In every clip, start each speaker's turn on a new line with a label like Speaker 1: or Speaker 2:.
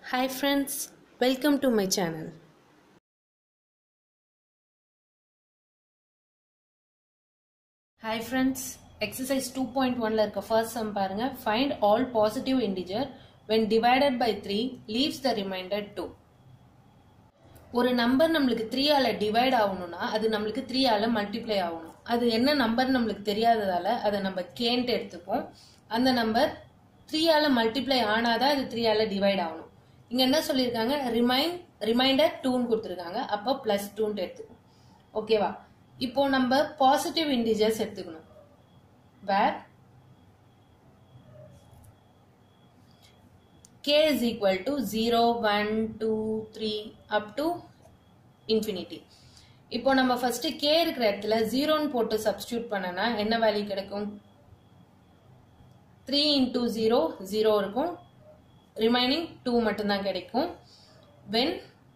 Speaker 1: Hi friends, welcome to my channel. Hi friends, exercise 2.1ல இருக்க first sum பாருங்க find all positive integer when divided by 3 leaves the remainder 2. ஒரு number நம்மளுக்கு three ஆல divide ஆகணும்னா அது நம்மளுக்கு த்ரீ ஆல மல்டிப்ளை ஆகணும் அது என்ன நம்பர் நம்மளுக்கு தெரியாததால அதை நம்ம கேன்ட்டு எடுத்துப்போம் அந்த நம்பர் த்ரீ ஆல மல்டிப்ளை ஆனாதான் அது த்ரீ ஆல டிவைட் ஆகணும் இங்க என்ன சொல்லியிருக்காங்க ரிமைன் ரிமைண்டர் டூன்னு கொடுத்துருக்காங்க அப்போ பிளஸ் டூன்ட்டு எடுத்துக்கணும் ஓகேவா இப்போ நம்ம பாசிட்டிவ் இன்டிஜர்ஸ் எடுத்துக்கணும் வேர் k is equal to 0, 1, 2, 3 up to infinity. இப்போ நம்ம ஃபர்ஸ்ட் k இருக்கிற இடத்துல ஜீரோன்னு போட்டு சப்ஸ்டியூட் பண்ணனா என்ன வேல்யூ கிடைக்கும் த்ரீ இன்டூ ஜீரோ ஜீரோ இருக்கும் ரிமைனிங் டூ மட்டும்தான் கிடைக்கும் when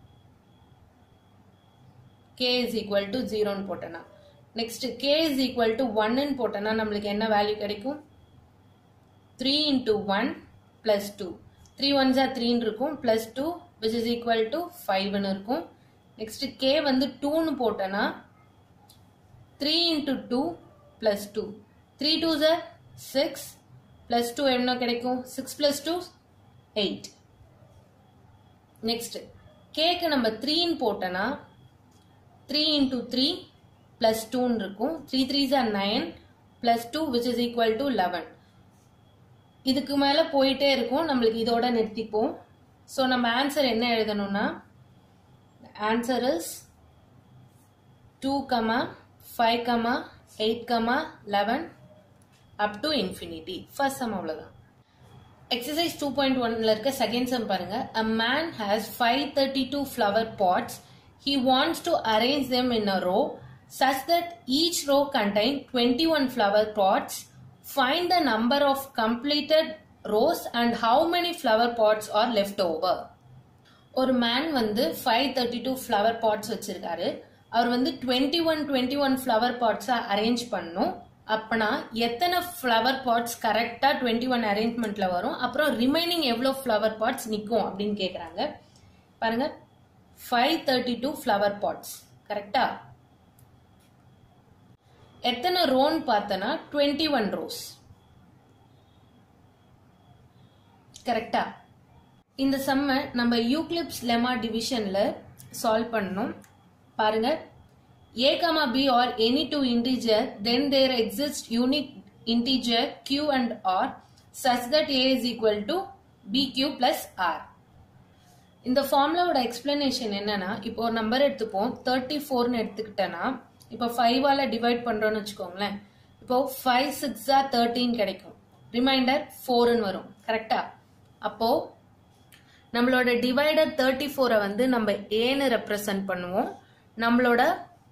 Speaker 1: k is equal to ஜீரோன்னு போட்டனா next k is equal to ஒன்னு போட்டனா நம்மளுக்கு என்ன வேல்யூ கிடைக்கும் three into one plus two three one ஜா த்ரீன்னு இருக்கும் plus two which is equal to ஃபைவ்னு இருக்கும் நெக்ஸ்ட் கே வந்து டூன்னு போட்டேன்னா three into two plus two three two ஜா சிக்ஸ் பிளஸ் டூ என்ன கிடைக்கும் six plus two eight next கேக்கு நம்ம த்ரீன்னு போட்டோன்னா த்ரீ இன்டூ த்ரீ பிளஸ் டூன்னு இருக்கும் த்ரீ த்ரீ ஜா nine plus two which is equal to eleven இதுக்கு மேல போயிட்டே இருக்கும் நம்மளுக்கு இதோட நிறுத்திப்போம் ஸோ நம்ம ஆன்சர் என்ன எழுதணும்னா answer is two comma five comma eight comma eleven up to infinity first sum அவ்வளோதான் எக்ஸசைஸ் டூ பாயிண்ட் ஒன்ல இருக்க செகண்ட் சம் பாருங்க a man has five thirty two flower pots he wants to arrange them in a row such that each row contain twenty one flower pots Find the number of completed rows and how many flower pots are left over. ஒரு man வந்து five thirty two flower pots வச்சிருக்காரு அவர் வந்து twenty one twenty one flower பாட்ஸை arrange பண்ணும் அப்பனா எத்தனை flower pots கரெக்டாக டுவெண்ட்டி ஒன் அரேஞ்ச்மெண்ட்ல வரும் அப்புறம் ரிமைனிங் எவ்வளோ ஃப்ளவர் பாட்ஸ் நிற்கும் அப்படின்னு கேட்குறாங்க பாருங்க five thirty two flower pots கரெக்டா எத்தனை ரோன்னு பார்த்தனா டுவெண்ட்டி ஒன் ரோஸ் கரெக்டா இந்த செம்ம நம்ம யூக்லிப்ஸ் லெமா டிவிஷன்ல சால்வ் பண்ணணும் பாருங்க A comma B are any two integer then there exist unique integer Q and R such that A is equal to B Q plus R இந்த ஃபார்முலாவோட எக்ஸ்பிளனேஷன் என்னன்னா இப்போ ஒரு நம்பர் எடுத்துப்போம் தேர்ட்டி ஃபோர்னு எடுத்துக்கிட்டேன்னா இப்போ ஃபைவால டிவைட் பண்றோம்னு வச்சுக்கோங்களேன் இப்போ ஃபைவ் சிக்ஸா தேர்ட்டின் கிடைக்கும் ரிமைண்டர் ஃபோர்னு வரும் கரெக்டா அப்போ நம்மளோட டிவைடர் தேர்ட்டி ஃபோரை வந்து நம்ம ஏன்னு ரெப்ரசன்ட் பண்ணுவோம் நம்மளோட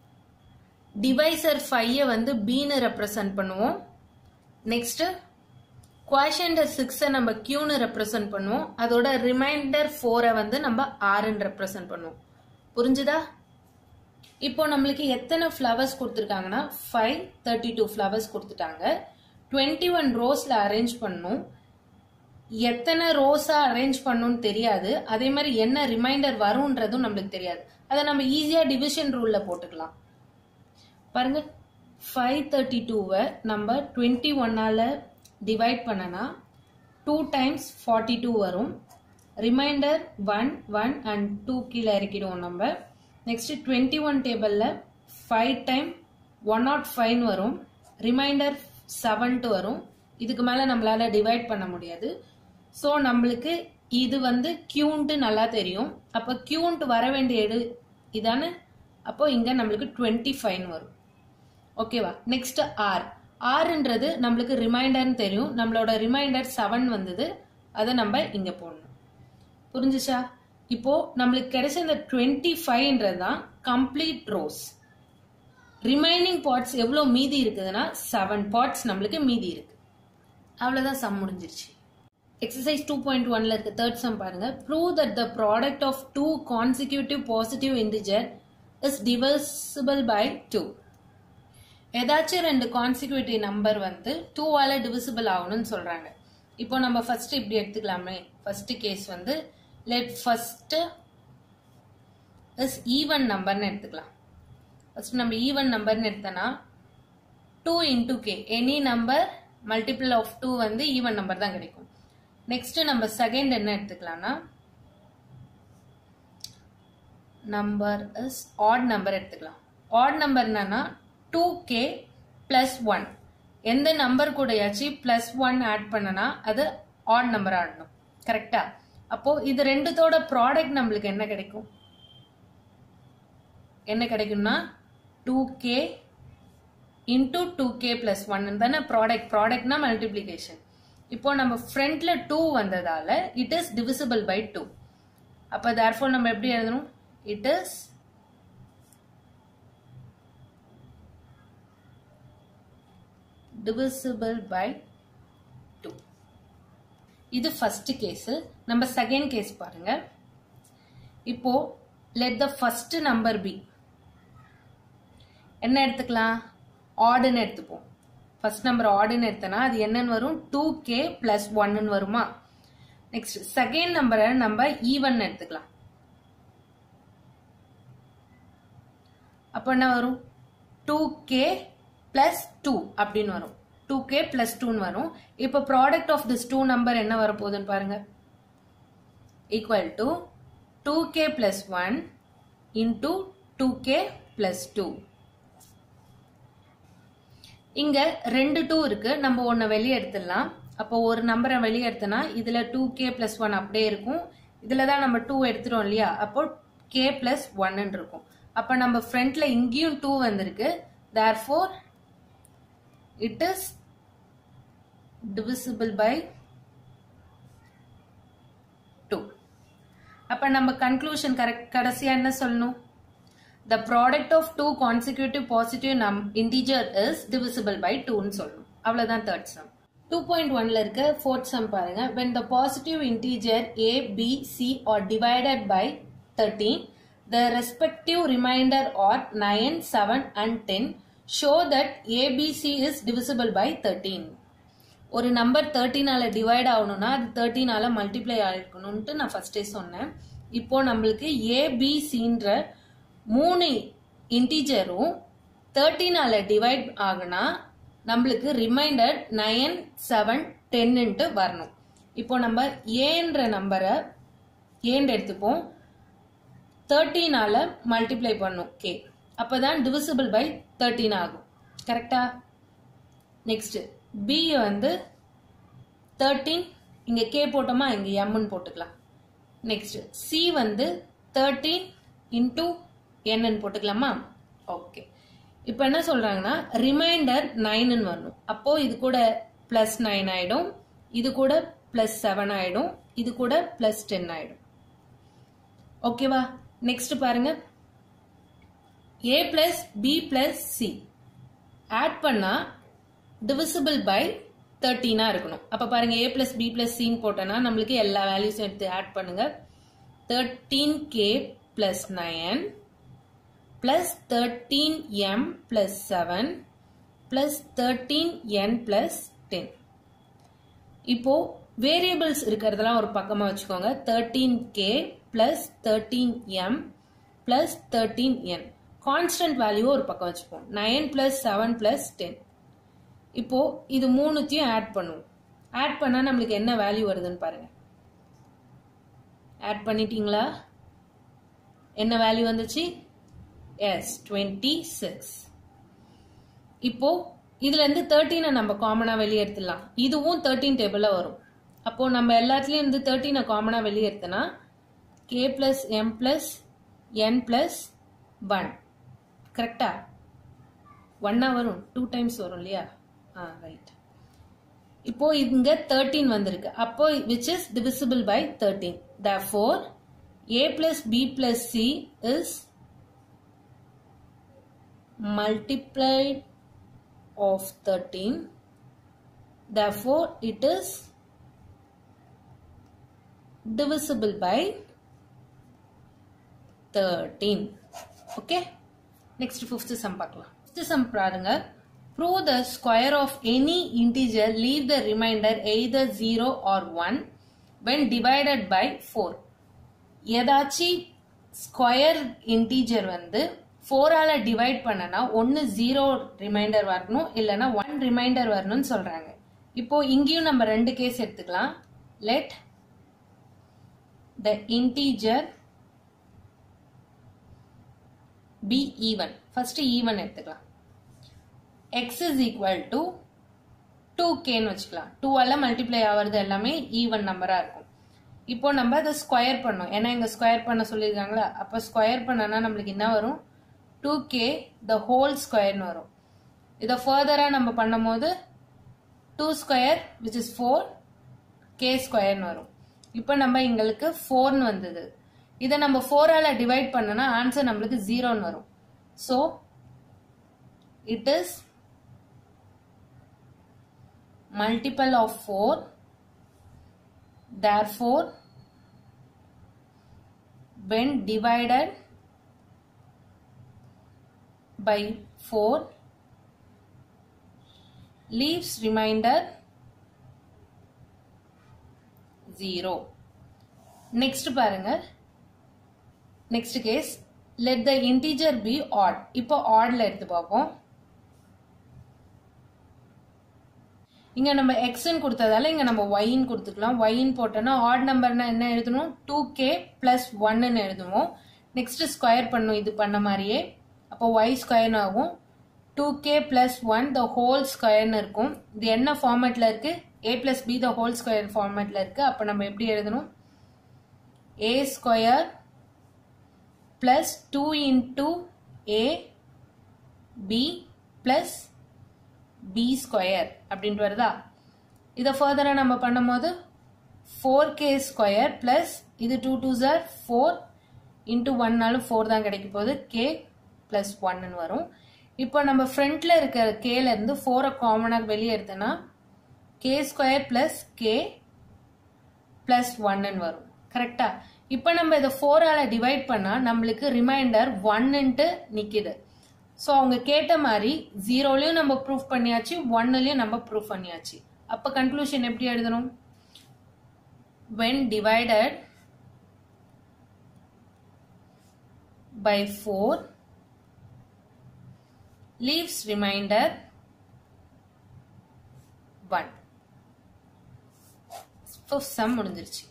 Speaker 1: டிவைசர் ஃபைவ் வந்து பின்னு ரெப்ரசன்ட் பண்ணுவோம் நெக்ஸ்ட் குவாஷன்டர் சிக்ஸை நம்ம கியூன்னு ரெப்ரசன்ட் பண்ணுவோம் அதோட ரிமைண்டர் ஃபோரை வந்து நம்ம ஆறுன்னு ரெப்ரசன்ட் பண்ணுவோம் புரிஞ்சுதா இப்போ நம்மளுக்கு எத்தனை ஃப்ளவர்ஸ் கொடுத்துருக்காங்கன்னா ஃபைவ் தேர்ட்டி டூ ஃப்ளவர்ஸ் கொடுத்துட்டாங்க டுவெண்ட்டி ஒன் ரோஸில் அரேஞ்ச் பண்ணும் எத்தனை ரோஸாக அரேஞ்ச் பண்ணணும்னு தெரியாது அதே மாதிரி என்ன ரிமைண்டர் வரும்ன்றதும் நம்மளுக்கு தெரியாது அதை நம்ம ஈஸியாக டிவிஷன் ரூலில் போட்டுக்கலாம் பாருங்க ஃபைவ் தேர்ட்டி டூவை நம்ம டுவெண்ட்டி ஒன்னால் டிவைட் பண்ணனா டூ டைம்ஸ் ஃபார்ட்டி டூ வரும் remainder one one and two கீழே இறக்கிடுவோம் நம்ம நெக்ஸ்ட் டுவெண்ட்டி ஒன் டேபிளில் five time one not five வரும் ரிமைண்டர் செவன்ட்டு வரும் இதுக்கு மேலே நம்மளால டிவைட் பண்ண முடியாது ஸோ நம்மளுக்கு இது வந்து கியூன்ட்டு நல்லா தெரியும் அப்போ கியூன்ட்டு வர வேண்டிய எடு இதானே அப்போ இங்கே நம்மளுக்கு டுவெண்ட்டி ஃபைவ் வரும் ஓகேவா நெக்ஸ்ட் ஆர் ஆறுன்றது நம்மளுக்கு ரிமைண்டர்னு தெரியும் நம்மளோட ரிமைண்டர் செவன் வந்தது அதை நம்ம இங்கே போடணும் புரிஞ்சுச்சா இப்போ நம்மளுக்கு கிடைச்ச இந்த டுவெண்ட்டி ஃபைவ்ன்றது தான் கம்ப்ளீட் ரோஸ் ரிமைனிங் பார்ட்ஸ் எவ்வளோ மீதி இருக்குதுன்னா செவன் பார்ட்ஸ் நம்மளுக்கு மீதி இருக்கு அவ்வளோதான் சம் முடிஞ்சிருச்சு எக்ஸசைஸ் டூ பாயிண்ட் ஒன்ல இருக்க தேர்ட் சம் பாருங்க prove that the product of two consecutive positive integer is divisible by two ஏதாச்சும் ரெண்டு கான்சிக்யூட்டிவ் நம்பர் வந்து டூவால டிவிசிபிள் ஆகணும்னு சொல்றாங்க இப்போ நம்ம ஃபர்ஸ்ட் இப்படி எடுத்துக்கலாமே ஃபர்ஸ்ட் கேஸ் வந்து லெட் ஃபர்ஸ்ட் இஸ் ஈவன் நம்பர்னு எடுத்துக்கலாம் ஃபர்ஸ்ட் நம்ம ஈவன் நம்பர்னு எடுத்தோன்னா two into K any number multiple of two வந்து ஈவன் நம்பர் தான் கிடைக்கும் நெக்ஸ்ட் நம்ம செகண்ட் என்ன எடுத்துக்கலாம்னா நம்பர் இஸ் ஆட் நம்பர் எடுத்துக்கலாம் ஆட் நம்பர் என்னன்னா டூ கே பிளஸ் ஒன் எந்த நம்பர் கூடயாச்சும் பிளஸ் ஒன் ஆட் பண்ணனா அது ஆட் நம்பர் ஆடணும் கரெக்டா அப்போ இது ரெண்டுத்தோட ப்ராடக்ட் நம்மளுக்கு என்ன கிடைக்கும் என்ன கிடைக்கும்னா two K into two K plus one தானே ப்ராடக்ட் ப்ராடக்ட்னா மல்டிப்ளிகேஷன் இப்போ நம்ம ஃப்ரண்ட்ல டூ வந்ததால it is divisible by two அப்போ தேர்ஃபோர் நம்ம எப்படி எழுதணும் இட் இஸ் divisible by 2 இது ஃபர்ஸ்ட் கேஸ் நம்ம செகண்ட் கேஸ் பாருங்க இப்போ let the first number be என்ன எடுத்துக்கலாம் ஆடுன்னு எடுத்துப்போம் ஃபர்ஸ்ட் நம்பர் ஆடுன்னு எடுத்தனா அது என்னன்னு வரும் டூ கே பிளஸ் ஒன்னு வருமா நெக்ஸ்ட் செகண்ட் நம்பரை நம்ம ஈவன் எடுத்துக்கலாம் அப்போ என்ன வரும் டூ கே பிளஸ் டூ அப்படின்னு வரும் டூ கே பிளஸ் டூன்னு வரும் இப்போ product of this two number என்ன வரப்போகுதுன்னு பாருங்க equal to two K plus one into two K plus two இங்க ரெண்டு டூ இருக்கு நம்ம ஒன்னு வெளியே எடுத்துடலாம் அப்போ ஒரு நம்பரை வெளியே எடுத்தனா இதுல டூ கே பிளஸ் ஒன் அப்படியே இருக்கும் இதுல தான் நம்ம டூ எடுத்துட்டோம் இல்லையா அப்போ கே பிளஸ் ஒன்னு இருக்கும் அப்ப நம்ம ஃப்ரண்ட்ல இங்கேயும் டூ வந்திருக்கு therefore it is divisible by 2 அப்ப நம்ம கன்க்ளூஷன் கரெக்ட் கடைசியா என்ன சொல்லணும் the product of two consecutive positive num integer is divisible by 2 ன்னு சொல்லணும் அவ்வளவுதான் third sum 2.1ல இருக்க fourth sum பாருங்க when the positive integer a b c are divided by 13 the respective remainder are 9 7 and 10 show that ABC is divisible by 13 ஒரு number தேர்ட்டினால divide ஆகணும்னா அது தேர்ட்டினால multiply ஆயிருக்கணும்ட்டு நான் ஃபர்ஸ்டே சொன்னேன் இப்போ நம்மளுக்கு ஏபிசின்ற மூணு இன்டிஜரும் தேர்ட்டினால டிவைட் ஆகுனா நம்மளுக்கு ரிமைண்டர் நயன் செவன் டென்னுட்டு வரணும் இப்போ நம்ம ஏன்ற நம்பரை ஏன்னு எடுத்துப்போம் தேர்ட்டினால மல்டிப்ளை பண்ணும் கே அப்பதான் டிவிசிபிள் பை தேர்ட்டீன் ஆகும் கரெக்டா நெக்ஸ்ட் பி வந்து தேர்ட்டீன் இங்க கே போட்டோமா இங்க எம்னு போட்டுக்கலாம் நெக்ஸ்ட் சி வந்து தேர்ட்டீன் இன்டூ என்னன்னு போட்டுக்கலாமா ஓகே இப்போ என்ன சொல்றாங்கன்னா ரிமைண்டர் நைன்னு வரணும் அப்போ இது கூட பிளஸ் நைன் ஆயிடும் இது கூட பிளஸ் செவன் ஆயிடும் இது கூட பிளஸ் டென் ஆயிடும் ஓகேவா நெக்ஸ்ட் பாருங்க A plus B plus C add பண்ணா டிவிசிபிள் பை தேர்ட்டீனா இருக்கணும் அப்ப பாருங்க ஏ பிளஸ் பி பிளஸ் சின்னு போட்டோன்னா நம்மளுக்கு எல்லா வேல்யூஸும் எடுத்து ஆட் பண்ணுங்க thirteen K plus nine plus thirteen M plus seven plus thirteen N plus ten இப்போ வேரியபிள்ஸ் இருக்கிறதெல்லாம் ஒரு பக்கமா வச்சுக்கோங்க thirteen K plus thirteen M plus thirteen N constant value ஒரு பக்கம் வச்சுப்போம் nine plus seven plus ten இப்போ இது மூணுத்தையும் ஆட் பண்ணுவோம் ஆட் பண்ணா நம்மளுக்கு என்ன வேல்யூ வருதுன்னு பாருங்க ஆட் பண்ணிட்டீங்களா என்ன வேல்யூ வந்துச்சு எஸ் டுவெண்ட்டி சிக்ஸ் இப்போ இதுல இருந்து தேர்ட்டீனை நம்ம காமனா வெளியே எடுத்துடலாம் இதுவும் தேர்ட்டீன் டேபிள்ல வரும் அப்போ நம்ம எல்லாத்துலயும் இருந்து தேர்ட்டீனை காமனா வெளியே எடுத்தனா K plus M plus N plus one கரெக்டா ஒன்னா வரும் டூ டைம்ஸ் வரும் இல்லையா ஆ ரைட் இப்போ இங்க தேர்ட்டீன் வந்திருக்கு அப்போ which is divisible by thirteen therefore a plus b plus c is multiplied of 13 therefore it is divisible by 13 okay next fifth sum பார்க்கலாம் fifth sum பாருங்க prove the square of any integer leave the remainder either 0 or 1 when divided by 4 ஏதாச்சும் square integer வந்து ஃபோரால divide பண்ணனா ஒன்று zero reminder வரணும் இல்லைன்னா one reminder வரணும்னு சொல்றாங்க இப்போ இங்கேயும் நம்ம ரெண்டு கேஸ் எடுத்துக்கலாம் let the integer be even first even எடுத்துக்கலாம் x is equal to two கேன்னு வச்சுக்கலாம் டூவால மல்டிப்ளை ஆகிறது எல்லாமே ஈவன் நம்பரா இருக்கும் இப்போ நம்ம அதை ஸ்கொயர் பண்ணோம் ஏன்னா இங்க ஸ்கொயர் பண்ண சொல்லியிருக்காங்களா அப்போ ஸ்கொயர் பண்ணனா நம்மளுக்கு என்ன வரும் டூ கே த ஹோல் ஸ்கொயர்னு வரும் இதை ஃபர்தராக நம்ம பண்ணும்போது two square which is four K ஸ்கொயர்னு வரும் இப்போ நம்ம எங்களுக்கு ஃபோர்னு வந்தது இதை நம்ம ஃபோரால் டிவைட் பண்ணனா ஆன்சர் நம்மளுக்கு ஜீரோன்னு வரும் so it is multiple of 4 therefore when divided by 4 leaves remainder 0 next பாருங்க next case let the integer be odd இப்போ oddல எடுத்து பார்ப்போம் இங்க நம்ம எக்ஸ்ன்னு கொடுத்ததால இங்க நம்ம ஒய்ன்னு கொடுத்துக்கலாம் ஒய்ன்னு போட்டோம்னா ஆட் நம்பர்னா என்ன எழுதணும் டூ கே பிளஸ் ஒன்னு எழுதுவோம் நெக்ஸ்ட் ஸ்கொயர் பண்ணும் இது பண்ண மாதிரியே அப்போ ஒய் ஸ்கொயர்னு ஆகும் two K plus one the whole ஸ்கொயர்னு இருக்கும் இது என்ன ஃபார்மேட்ல இருக்கு A plus B the whole square ஃபார்மேட்ல இருக்கு அப்போ நம்ம எப்படி எழுதணும் A square plus two into A B plus B square அப்படின்ட்டு வருதா இதை ஃபர்தராக நம்ம பண்ணும்போது ஃபோர் கே ஸ்கொயர் பிளஸ் இது two two sir four into ஒன்னாலும் ஃபோர் தான் கிடைக்க போகுது கே பிளஸ் ஒன்னு வரும் இப்போ நம்ம ஃப்ரண்ட்ல இருக்கிற கேல இருந்து ஃபோரை காமனாக வெளியே எடுத்தோன்னா K square plus K plus ஒன்னு வரும் கரெக்டா இப்போ நம்ம இதை ஃபோரால டிவைட் பண்ணா நம்மளுக்கு ரிமைண்டர் ஒன்னுன்ட்டு நிக்குது ஸோ அவங்க கேட்ட மாதிரி ஜீரோலையும் நம்ம ப்ரூஃப் பண்ணியாச்சு ஒன்னுலையும் நம்ம ப்ரூஃப் பண்ணியாச்சு அப்போ கன்க்ளூஷன் எப்படி எழுதணும் when divided by four leaves remainder one fifth sum முடிஞ்சிருச்சு